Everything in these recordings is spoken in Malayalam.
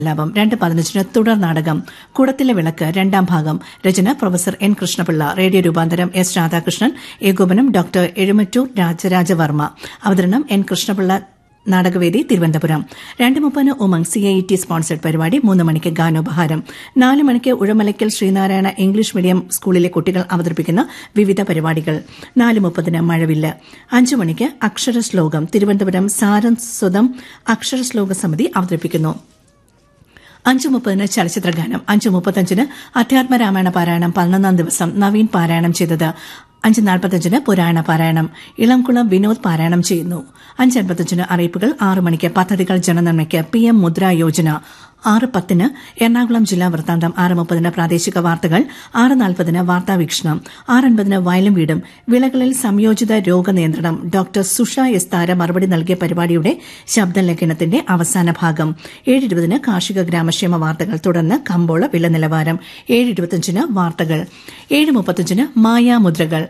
ലാഭം രണ്ട് പതിനഞ്ചിന് തുടർ നാടകം കുടത്തിലെ വിളക്ക് രണ്ടാം ഭാഗം രചന പ്രൊഫസർ എൻ കൃഷ്ണപിള്ള റേഡിയോ രൂപാന്തരം എസ് രാധാകൃഷ്ണൻ ഏകോപനം ഡോക്ടർ എഴുമറ്റൂർ രാജരാജവർമ്മ അവതരണം എൻ കൃഷ്ണപിള്ള നാടകവേദി തിരുവനന്തപുരം രണ്ട് മുപ്പതിന് Umang C I T sponsored പരിപാടി മൂന്ന് മണിക്ക് ഗാനോപഹാരം നാല് മണിക്ക് ഉഴമലയ്ക്കൽ ശ്രീനാരായണ ഇംഗ്ലീഷ് മീഡിയം സ്കൂളിലെ കുട്ടികൾ അവതരിപ്പിക്കുന്ന വിവിധ പരിപാടികൾ നാല് മുപ്പതിന് മഴവില്ല് അഞ്ചു മണിക്ക് അക്ഷരശ്ലോകം തിരുവനന്തപുരം സാരസ്വതം അക്ഷരശ്ലോക സമിതി അവതരിപ്പിക്കുന്നു അഞ്ചു മുപ്പതിന് ചലച്ചിത്രഗാനം അഞ്ചു മുപ്പത്തഞ്ചിന് അധ്യാത്മ രാമായണ പാരായണം പതിനൊന്നാം ദിവസം നവീൻ പാരായണം ചെയ്തത് അഞ്ച് നാൽപ്പത്തഞ്ചിന് പുരാണ പാരായണം ഇളംകുളം വിനോദ് പാരായണം ചെയ്യുന്നു അഞ്ച് അൻപത്തഞ്ചിന് അറിയിപ്പുകൾ ആറ് മണിക്ക് പദ്ധതികൾ ജനനന്മയ്ക്ക് പി എം മുദ്ര യോജന ആറ് പത്തിന് എറണാകുളം ജില്ലാ വൃത്താന്തം ആറ് മുപ്പതിന് പ്രാദേശിക വാർത്തകൾ ആറ് നാൽപ്പതിന് വാർത്താവീക്ഷണം ആറ് അൻപതിന് വയലും വീടും വിളകളിൽ സംയോജിത രോഗനിയന്ത്രണം ഡോക്ടർ സുഷ എസ് താര മറുപടി നൽകിയ പരിപാടിയുടെ ശബ്ദലേഖനത്തിന്റെ അവസാന ഭാഗം ഏഴ് ഇരുപതിന് കാർഷിക ഗ്രാമക്ഷേമ വാർത്തകൾ തുടർന്ന് കമ്പോള വില നിലവാരം ഏഴ് ഇരുപത്തിയഞ്ചിന് വാർത്തകൾ ഏഴ് മുപ്പത്തിയഞ്ചിന് മായാമുദ്രകൾ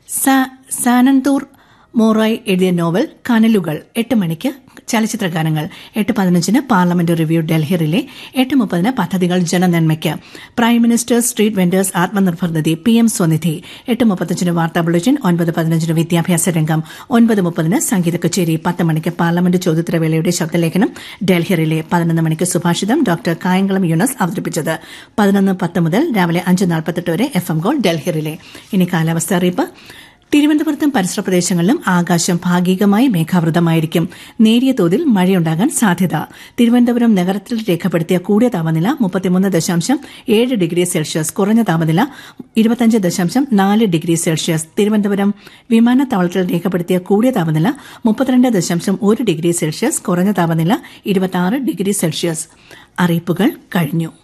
സാനന്തൂർ മോറായ് എഴുതിയ നോവൽ കനലുകൾ എട്ട് മണിക്ക് ചലച്ചിത്ര ഗാനങ്ങൾ എട്ട് പതിനഞ്ചിന് പാർലമെന്റ് റിവ്യൂ ഡൽഹി റിലേ എട്ട് മുപ്പതിന് പദ്ധതികൾ ജനനന്മയ്ക്ക് prime minister street vendors Atmanirbhar Nidhi P M Svanidhi എട്ട് മുപ്പത്തഞ്ചിന് വാർത്താ ബുള്ളറ്റിൻ ഒൻപത് പതിനഞ്ചിന് വിദ്യാഭ്യാസ രംഗം ഒൻപത് മുപ്പതിന് സംഗീത കച്ചേരി പത്ത് മണിക്ക് പാർലമെന്റ് ചോദ്യോത്തരവേളയുടെ ശബ്ദലേഖനം ഡൽഹി റിലേ പതിനൊന്ന് മണിക്ക് സുഭാഷിതം ഡോക്ടർ കായംകുളം യൂണസ് അവതരിപ്പിച്ചത് പതിനൊന്ന് പത്ത് മുതൽ രാവിലെ അഞ്ച് നാൽപ്പത്തെട്ട് വരെ F M gold Delhi relay ഇനി കാലാവസ്ഥ അറിയിപ്പ് തിരുവനന്തപുരത്തും പരിസര പ്രദേശങ്ങളിലും ആകാശം ഭാഗികമായി മേഘാവൃതമായിരിക്കും നേരിയ തോതിൽ മഴയുണ്ടാകാൻ സാധ്യത തിരുവനന്തപുരം നഗരത്തിൽ രേഖപ്പെടുത്തിയ കൂടിയ താപനില മുപ്പത്തിമൂന്ന് ദശാംശം ഏഴ് ഡിഗ്രി സെൽഷ്യസ് കുറഞ്ഞ താപനില ഇരുപത്തിയഞ്ച് ദശാംശം നാല് ഡിഗ്രി സെൽഷ്യസ് തിരുവനന്തപുരം വിമാനത്താവളത്തിൽ രേഖപ്പെടുത്തിയ കൂടിയ താപനില മുപ്പത്തിരണ്ട് ദശാംശം ഒരു ഡിഗ്രി സെൽഷ്യസ് കുറഞ്ഞ താപനില ഇരുപത്തിയാറ് ഡിഗ്രി സെൽഷ്യസ് അറിയിപ്പുകൾ കഴിഞ്ഞു